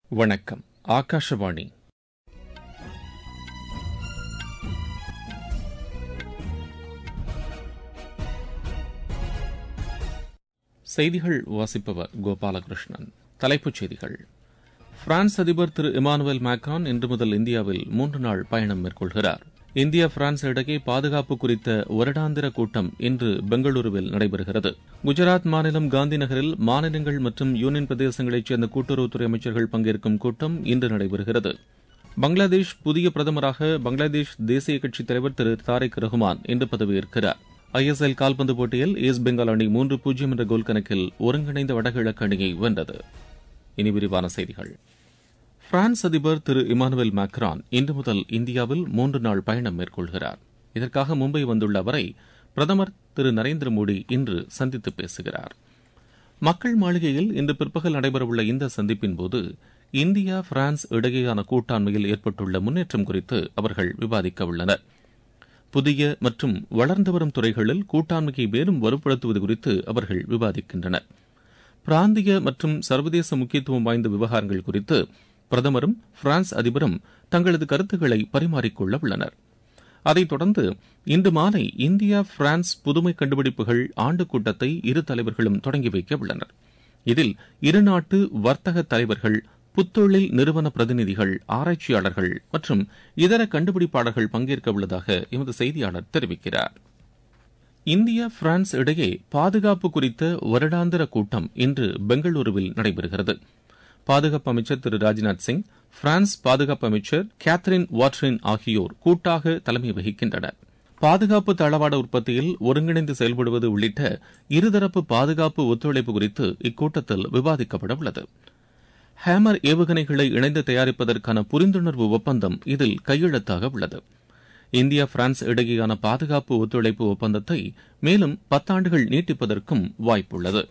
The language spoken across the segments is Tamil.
வணக்கம் ஆகாஷவாணி செய்திகள் வாசிப்பவர் கோபாலகிருஷ்ணன் தலைப்புச் செய்திகள் பிரான்ஸ் அதிபர் திரு இமானுவேல் மேக்ரான் இன்று முதல் இந்தியாவில் மூன்று நாள் பயணம் மேற்கொள்கிறார் இந்தியா பிரான்ஸ் இடையே பாதுகாப்பு குறித்த வருடாந்திர கூட்டம் இன்று பெங்களூருவில் நடைபெறுகிறது குஜராத் மாநிலம் காந்தி நகரில் மாநிலங்கள் மற்றும் யூனியன் பிரதேசங்களைச் சேர்ந்த கூட்டுறவுத்துறை அமைச்சர்கள் பங்கேற்கும் கூட்டம் இன்று நடைபெறுகிறது பங்களாதேஷ் புதிய பிரதமராக பங்களாதேஷ் தேசிய கட்சித் தலைவர் திரு தாரிக் ரஹ்மான் இன்று பதவியேற்கிறார் ஐஎஸ்எல் கால்பந்து போட்டியில் ஈஸ்ட் பெங்கால் அணி மூன்று பூஜ்ஜியம் என்ற கோல் கணக்கில் ஒருங்கிணைந்த வடகிழக்கு அணியை வென்றது இனி விரிவான செய்திகள் பிரான்ஸ் அதிபர் திரு இமானுவேல் மேக்ரான் இன்று முதல் இந்தியாவில் மூன்று நாள் பயணம் மேற்கொள்கிறார் இதற்காக மும்பை வந்துள்ள அவரை பிரதமர் திரு நரேந்திர மோடி இன்று சந்தித்து பேசுகிறார் மக்கள் மாளிகையில் இன்று பிற்பகல் நடைபெறவுள்ள இந்த சந்திப்பின்போது இந்தியா பிரான்ஸ் இடையேயான கூட்டாண்மையில் ஏற்பட்டுள்ள முன்னேற்றம் குறித்து அவர்கள் விவாதிக்க உள்ளனர் புதிய மற்றும் வளர்ந்து வரும் துறைகளில் கூட்டாண்மையை மேலும் வலுப்படுத்துவது குறித்து அவர்கள் விவாதிக்கின்றனர் பிராந்திய மற்றும் சர்வதேச முக்கியத்துவம் வாய்ந்த விவகாரங்கள் குறித்து பிரதமரும் பிரான்ஸ் அதிபரும் தங்களது கருத்துக்களை பரிமாறிக்கொள்ள உள்ளனர் அதைத் தொடர்ந்து இன்று மாலை இந்தியா பிரான்ஸ் புதுமை கண்டுபிடிப்புகள் ஆண்டு கூட்டத்தை இரு தலைவர்களும் தொடங்கி வைக்க உள்ளனர் இதில் இருநாட்டு வர்த்தக தலைவர்கள் புத்தொழில் நிறுவன பிரதிநிதிகள் ஆராய்ச்சியாளர்கள் மற்றும் இதர கண்டுபிடிப்பாளர்கள் பங்கேற்க உள்ளதாக எமது செய்தியாளர் தெரிவிக்கிறார் இந்தியா பிரான்ஸ் இடையே பாதுகாப்பு குறித்த வருடாந்திர கூட்டம் இன்று பெங்களூருவில் நடைபெறுகிறது பாதுகாப்பு அமைச்சர் திரு ராஜ்நாத் சிங் பிரான்ஸ் பாதுகாப்பு அமைச்சர் கேத்ரின் வாட்ரின் ஆகியோர் கூட்டாக தலைமை வகிக்கின்றனர் பாதுகாப்பு தளவாட உற்பத்தியில் ஒருங்கிணைந்து செயல்படுவது உள்ளிட்ட இருதரப்பு பாதுகாப்பு ஒத்துழைப்பு குறித்து இக்கூட்டத்தில் விவாதிக்கப்பட உள்ளது ஹேமர் ஏவுகணைகளை இணைந்து தயாரிப்பதற்கான புரிந்துணர்வு ஒப்பந்தம் இதில் கையெழுத்தாக உள்ளது இந்தியா பிரான்ஸ் இடையேயான பாதுகாப்பு ஒத்துழைப்பு ஒப்பந்தத்தை மேலும் பத்தாண்டுகள் நீட்டிப்பதற்கும் வாய்ப்புள்ளது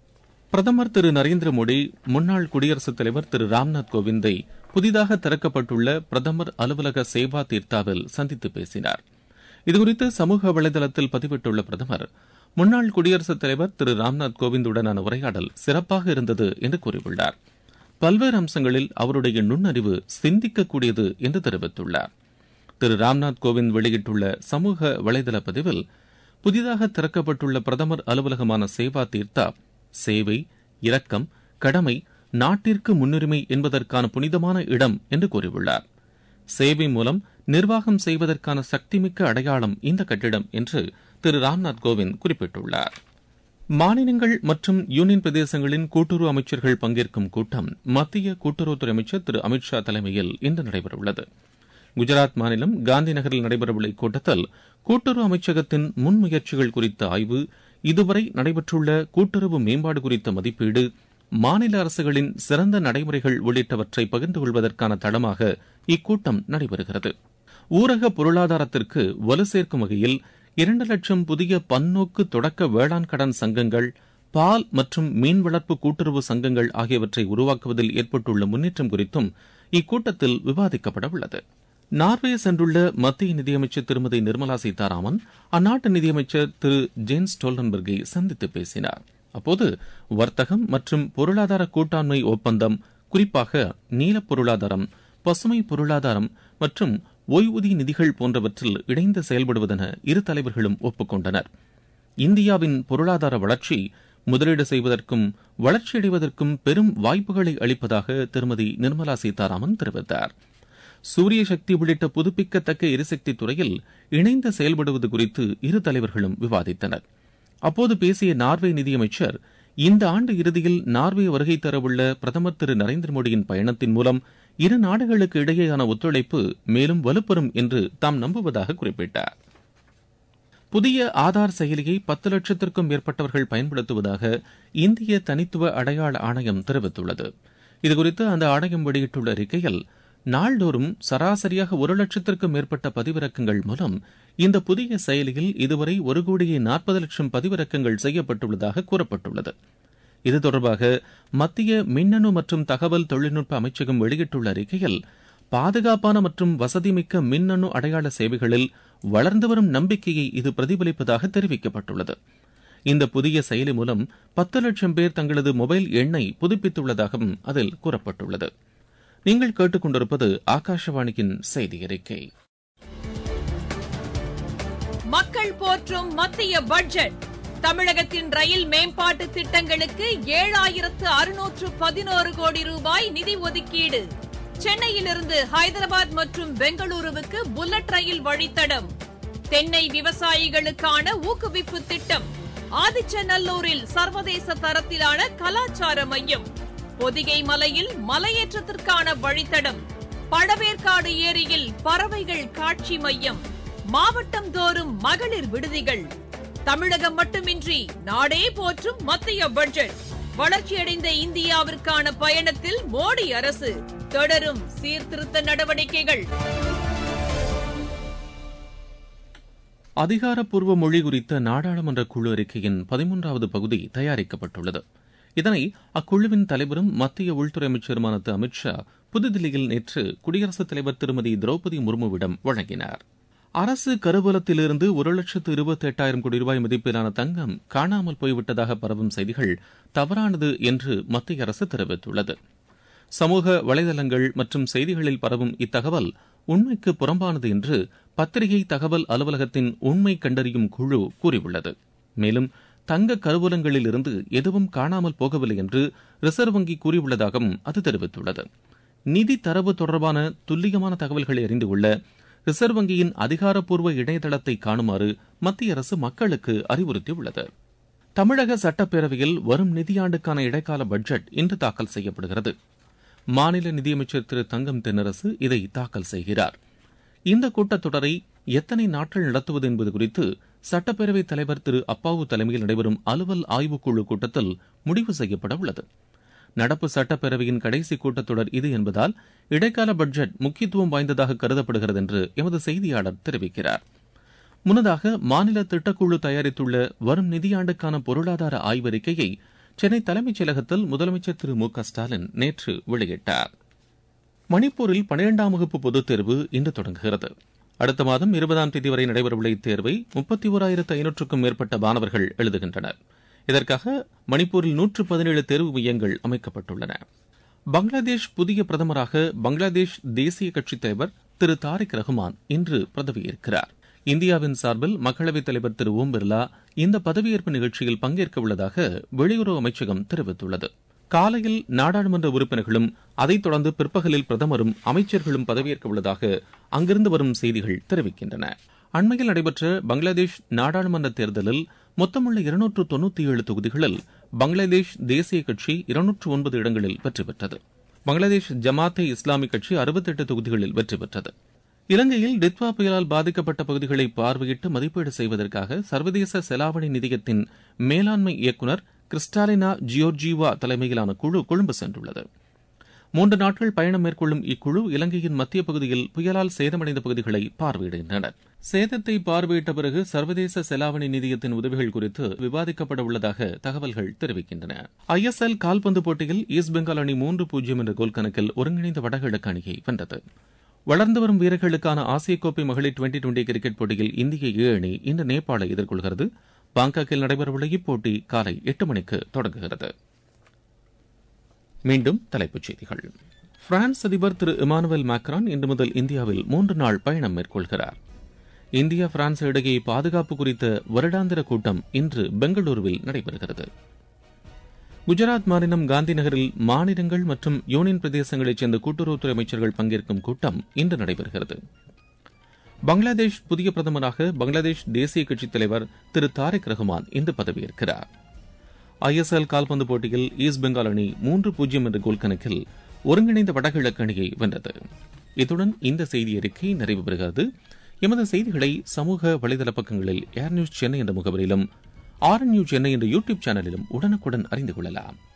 பிரதமர் திரு நரேந்திர மோடி முன்னாள் குடியரசுத் தலைவர் திரு ராம்நாத் கோவிந்தை புதிதாக திறக்கப்பட்டுள்ள பிரதமர் அலுவலக சேவா தீர்த்தாவில் சந்தித்து பேசினார் இதுகுறித்து சமூக வலைதளத்தில் பதிவிட்டுள்ள பிரதமர் முன்னாள் குடியரசுத் தலைவர் திரு ராம்நாத் கோவிந்துடனான உரையாடல் சிறப்பாக இருந்தது என்று கூறியுள்ளார் பல்வேறு அம்சங்களில் அவருடைய நுண்ணறிவு சிந்திக்கக்கூடியது என்று தெரிவித்துள்ளார் திரு ராம்நாத் கோவிந்த் வெளியிட்டுள்ள சமூக வலைதள பதிவில் புதிதாக திறக்கப்பட்டுள்ள பிரதமர் அலுவலகமான சேவா தீர்த்தா சேவை இரக்கம் கடமை நாட்டிற்கு முன்னுரிமை என்பதற்கான புனிதமான இடம் என்று கூறியுள்ளார் சேவை மூலம் நிர்வாகம் செய்வதற்கான சக்திமிக்க அடையாளம் இந்த கட்டிடம் என்று திரு ராம்நாத் கோவிந்த் குறிப்பிட்டுள்ளார் மாநிலங்கள் மற்றும் யூனியன் பிரதேசங்களின் கூட்டுறவு அமைச்சர்கள் பங்கேற்கும் கூட்டம் மத்திய கூட்டுறவுத்துறை அமைச்சர் திரு அமித்ஷா தலைமையில் இன்று நடைபெறவுள்ளது குஜராத் மாநிலம் காந்தி நகரில் நடைபெறவுள்ள இக்கூட்டத்தில் கூட்டுறவு அமைச்சகத்தின் முன்முயற்சிகள் குறித்த ஆய்வு இதுவரை நடைபெற்றுள்ள கூட்டுறவு மேம்பாடு குறித்த மதிப்பீடு மாநில அரசுகளின் சிறந்த நடைமுறைகள் உள்ளிட்டவற்றை பகிர்ந்து கொள்வதற்கான தளமாக இக்கூட்டம் நடைபெறுகிறது ஊரக பொருளாதாரத்திற்கு வலு சேர்க்கும் வகையில் இரண்டு லட்சம் புதிய பன்னோக்கு தொடக்க வேளாண் கடன் சங்கங்கள் பால் மற்றும் மீன் வளர்ப்பு கூட்டுறவு சங்கங்கள் ஆகியவற்றை உருவாக்குவதில் ஏற்பட்டுள்ள முன்னேற்றம் குறித்தும் இக்கூட்டத்தில் விவாதிக்கப்பட உள்ளது நார்வே சென்றுள்ள மத்திய நிதியமைச்சர் திருமதி நிர்மலா சீதாராமன் அந்நாட்டு நிதியமைச்சர் திரு ஜேன்ஸ் ஸ்டோல்டன்பர்கை சந்தித்து பேசினார் அப்போது வர்த்தகம் மற்றும் பொருளாதார கூட்டாண்மை ஒப்பந்தம் குறிப்பாக நீல பொருளாதாரம் பசுமை பொருளாதாரம் மற்றும் ஓய்வூதிய நிதிகள் போன்றவற்றில் இணைந்து செயல்படுவதென இரு தலைவர்களும் ஒப்புக்கொண்டனர் இந்தியாவின் பொருளாதார வளர்ச்சி முதலீடு செய்வதற்கும் வளர்ச்சியடைவதற்கும் பெரும் வாய்ப்புகளை அளிப்பதாக திருமதி நிர்மலா சீதாராமன் தெரிவித்தார் சூரிய சக்தி உள்ளிட்ட புதுப்பிக்கத்தக்க எரிசக்தி துறையில் இணைந்து செயல்படுவது குறித்து இரு தலைவர்களும் விவாதித்தனர் அப்போது பேசிய நார்வே நிதியமைச்சர் இந்த ஆண்டு இறுதியில் நார்வே வருகை தரவுள்ள பிரதமர் திரு நரேந்திர மோடியின் பயணத்தின் மூலம் இரு நாடுகளுக்கு இடையேயான ஒத்துழைப்பு மேலும் வலுப்பெறும் என்று தாம் நம்புவதாக குறிப்பிட்டார் புதிய ஆதார் செயலியை பத்து லட்சத்திற்கும் மேற்பட்டவர்கள் பயன்படுத்துவதாக இந்திய தனித்துவ அடையாள ஆணையம் தெரிவித்துள்ளது இதுகுறித்து அந்த ஆணையம் வெளியிட்டுள்ள அறிக்கையில் நாள்தோறும் சராசரியாக ஒரு லட்சத்திற்கும் மேற்பட்ட பதிவிறக்கங்கள் மூலம் இந்த புதிய செயலியில் இதுவரை ஒரு கோடியே நாற்பது லட்சம் பதிவிறக்கங்கள் செய்யப்பட்டுள்ளதாக கூறப்பட்டுள்ளது இது தொடர்பாக மத்திய மின்னணு மற்றும் தகவல் தொழில்நுட்ப அமைச்சகம் வெளியிட்டுள்ள அறிக்கையில் பாதுகாப்பான மற்றும் வசதிமிக்க மின்னணு அடையாள சேவைகளில் வளர்ந்து வரும் நம்பிக்கையை இது பிரதிபலிப்பதாக தெரிவிக்கப்பட்டுள்ளது இந்த புதிய செயலி மூலம் பத்து லட்சம் பேர் தங்களது மொபைல் எண்ணை புதுப்பித்துள்ளதாகவும் அதில் கூறப்பட்டுள்ளது நீங்கள் கேட்டுக்கொண்டிருப்பது ஆகாஷவாணியின் செய்தி அறிக்கை மக்கள் போற்றும் மத்திய பட்ஜெட் தமிழகத்தின் ரயில் மேம்பாட்டு திட்டங்களுக்கு ஏழாயிரத்து அறுநூற்று பதினோரு கோடி ரூபாய் நிதி ஒதுக்கீடு சென்னையிலிருந்து ஹைதராபாத் மற்றும் பெங்களூருவுக்கு புல்லட் ரயில் வழித்தடம் தென்னை விவசாயிகளுக்கான ஊக்குவிப்பு திட்டம் ஆதிச்சநல்லூரில் சர்வதேச தரத்திலான கலாச்சார மையம் பொதிகை மலையில் மலையேற்றத்திற்கான வழித்தடம் பழவேற்காடு ஏரியில் பறவைகள் காட்சி மையம் மாவட்டம் தோறும் மகளிர் விடுதிகள் தமிழகம் மட்டுமின்றி நாடே போற்றும் மத்திய பட்ஜெட் வளர்ச்சியடைந்த இந்தியாவிற்கான பயணத்தில் மோடி அரசு தொடரும் சீர்திருத்த நடவடிக்கைகள் அதிகாரப்பூர்வ மொழி குறித்த நாடாளுமன்ற குழு அறிக்கையின் பதிமூன்றாவது பகுதி தயாரிக்கப்பட்டுள்ளது இதனை அக்குழுவின் தலைவரும் மத்திய உள்துறை அமைச்சருமான திரு அமித் ஷா புதுதில்லியில் நேற்று குடியரசுத் தலைவர் திருமதி திரௌபதி முர்முவிடம் வழங்கினார் அரசு கருவூலத்திலிருந்து ஒரு லட்சத்து இருபத்தி எட்டாயிரம் கோடி ரூபாய் மதிப்பிலான தங்கம் காணாமல் போய்விட்டதாக பரவும் செய்திகள் தவறானது என்று மத்திய அரசு தெரிவித்துள்ளது சமூக வலைதளங்கள் மற்றும் செய்திகளில் பரவும் இத்தகவல் உண்மைக்கு புறம்பானது என்று பத்திரிகை தகவல் அலுவலகத்தின் உண்மை கண்டறியும் குழு கூறியுள்ளது மேலும் தங்க கருவூலங்களில் இருந்து எதுவும் காணாமல் போகவில்லை என்று ரிசர்வ் வங்கி கூறியுள்ளதாகவும் அது தெரிவித்துள்ளது நிதி தரவு தொடர்பான துல்லியமான தகவல்களை அறிந்து கொள்ள ரிசர்வ் வங்கியின் அதிகாரப்பூர்வ இணையதளத்தை காணுமாறு மத்திய அரசு மக்களுக்கு அறிவுறுத்தியுள்ளது தமிழக சட்டப்பேரவையில் வரும் நிதியாண்டுக்கான இடைக்கால பட்ஜெட் இன்று தாக்கல் செய்யப்படுகிறது மாநில நிதியமைச்சர் திரு தங்கம் தென்னரசு இதை தாக்கல் செய்கிறார் இந்த கூட்டத்தொடரை எத்தனை நாட்கள் நடத்துவது என்பது குறித்து சட்டப்பேரவைத் தலைவர் திரு அப்பாவு தலைமையில் நடைபெறும் அலுவல் ஆய்வுக்குழு கூட்டத்தில் முடிவு செய்யப்பட உள்ளது நடப்பு சட்டப்பேரவையின் கடைசி கூட்டத்தொடர் இது என்பதால் இடைக்கால பட்ஜெட் முக்கியத்துவம் வாய்ந்ததாக கருதப்படுகிறது என்று எமது செய்தியாளர் தெரிவிக்கிறார் முன்னதாக மாநில திட்டக்குழு தயாரித்துள்ள வரும் நிதியாண்டுக்கான பொருளாதார ஆய்வறிக்கையை சென்னை தலைமைச் செயலகத்தில் முதலமைச்சர் திரு மு க ஸ்டாலின் நேற்று வெளியிட்டார் மணிப்பூரில் பனிரெண்டாம் வகுப்பு பொதுத் தேர்வு இன்று தொடங்குகிறது அடுத்த மாதம் இருபதாம் தேதி வரை நடைபெறவுள்ள இத்தேர்வை முப்பத்தி ஓராயிரத்து ஐநூற்றுக்கும் மேற்பட்ட மாணவர்கள் எழுதுகின்றனர் இதற்காக மணிப்பூரில் நூற்று பதினேழு தேர்வு மையங்கள் அமைக்கப்பட்டுள்ளன பங்களாதேஷ் புதிய பிரதமராக பங்களாதேஷ் தேசிய கட்சித் தலைவர் திரு தாரிக் ரஹ்மான் இன்று பதவியேற்கிறார் இந்தியாவின் சார்பில் மக்களவைத் தலைவர் திரு ஓம் பிர்லா இந்த பதவியேற்பு நிகழ்ச்சியில் பங்கேற்க உள்ளதாக வெளியுறவு அமைச்சகம் தெரிவித்துள்ளது காலையில் நாடாளுமன்ற உறுப்பினர்களும் அதைத் தொடர்ந்து பிற்பகலில் பிரதமரும் அமைச்சர்களும் பதவியேற்க உள்ளதாக அங்கிருந்து வரும் செய்திகள் தெரிவிக்கின்றன அண்மையில் நடைபெற்ற பங்களாதேஷ் நாடாளுமன்ற தேர்தலில் மொத்தமுள்ள இருநூற்று தொன்னூத்தி ஏழு தொகுதிகளில் பங்களாதேஷ் தேசிய கட்சி இருநூற்று ஒன்பது இடங்களில் வெற்றி பெற்றது பங்களாதேஷ் ஜமாத்தே இஸ்லாமிக் கட்சி அறுபத்தெட்டு தொகுதிகளில் வெற்றி பெற்றது இலங்கையில் டித்வா புயலால் பாதிக்கப்பட்ட பகுதிகளை பார்வையிட்டு மதிப்பீடு செய்வதற்காக சர்வதேச செலாவணி நிதியத்தின் மேலாண்மை இயக்குநர் கிறிஸ்டாலினா ஜியோர்ஜீவா தலைமையிலான குழு கொழும்பு சென்றுள்ளது மூன்று நாட்கள் பயணம் மேற்கொள்ளும் இக்குழு இலங்கையின் மத்திய பகுதியில் புயலால் சேதமடைந்த பகுதிகளை பார்வையிடுகின்றனர் சேதத்தை பார்வையிட்ட பிறகு சர்வதேச செலாவணி நிதியத்தின் உதவிகள் குறித்து விவாதிக்கப்பட உள்ளதாக தகவல்கள் தெரிவிக்கின்றன ஐ எஸ் எல் கால்பந்து போட்டியில் ஈஸ்ட் பெங்கால் அணி மூன்று பூஜ்ஜியம் என்ற கோல் கணக்கில் ஒருங்கிணைந்த வடகிழக்கு அணியை வென்றது வளர்ந்து வரும் வீரர்களுக்கான ஆசிய கோப்பை மகளிர் டுவெண்டி டுவெண்டி கிரிக்கெட் போட்டியில் இந்திய ஏ அணி இன்று நேபாளை எதிர்கொள்கிறது பாங்காக்கில் நடைபெறவுள்ள இப்போட்டி காலை எட்டு மணிக்கு தொடங்குகிறது மீண்டும் தலைப்புச் செய்திகள் பிரான்ஸ் அதிபர் திரு இமானுவேல் மேக்ரான் இன்று முதல் இந்தியாவில் மூன்று நாள் பயணம் மேற்கொள்கிறார் இந்தியா பிரான்ஸ் இடையே பாதுகாப்பு குறித்த வருடாந்திர கூட்டம் இன்று பெங்களூருவில் நடைபெறுகிறது குஜராத் மாநிலம் காந்தி நகரில் மாநிலங்கள் மற்றும் யூனியன் பிரதேசங்களைச் சேர்ந்த கூட்டுறவுத்துறை அமைச்சர்கள் பங்கேற்கும் கூட்டம் இன்று நடைபெறுகிறது பங்களாதேஷ் புதிய பிரதமராக பங்களாதேஷ் தேசிய கட்சித் தலைவர் திரு தாரிக் ரஹ்மான் இன்று பதவியேற்கிறார் ஐஎஸ்எல் கால்பந்து போட்டியில் ஈஸ்ட் பெங்கால் அணி மூன்று பூஜ்ஜியம் என்ற கோல் கணக்கில் ஒருங்கிணைந்த வடகிழக்கு அணியை வென்றது இத்துடன் இந்த செய்தி அறிக்கை நிறைவு பெறுகிறது எமது செய்திகளை சமூக வலைதள பக்கங்களில் ஏர் நியூஸ் சென்னை என்ற முகவரியிலும் ஆர் நியூஸ் சென்னை என்ற யூடியூப் சேனலிலும் உடனுக்குடன் அறிந்து கொள்ளலாம்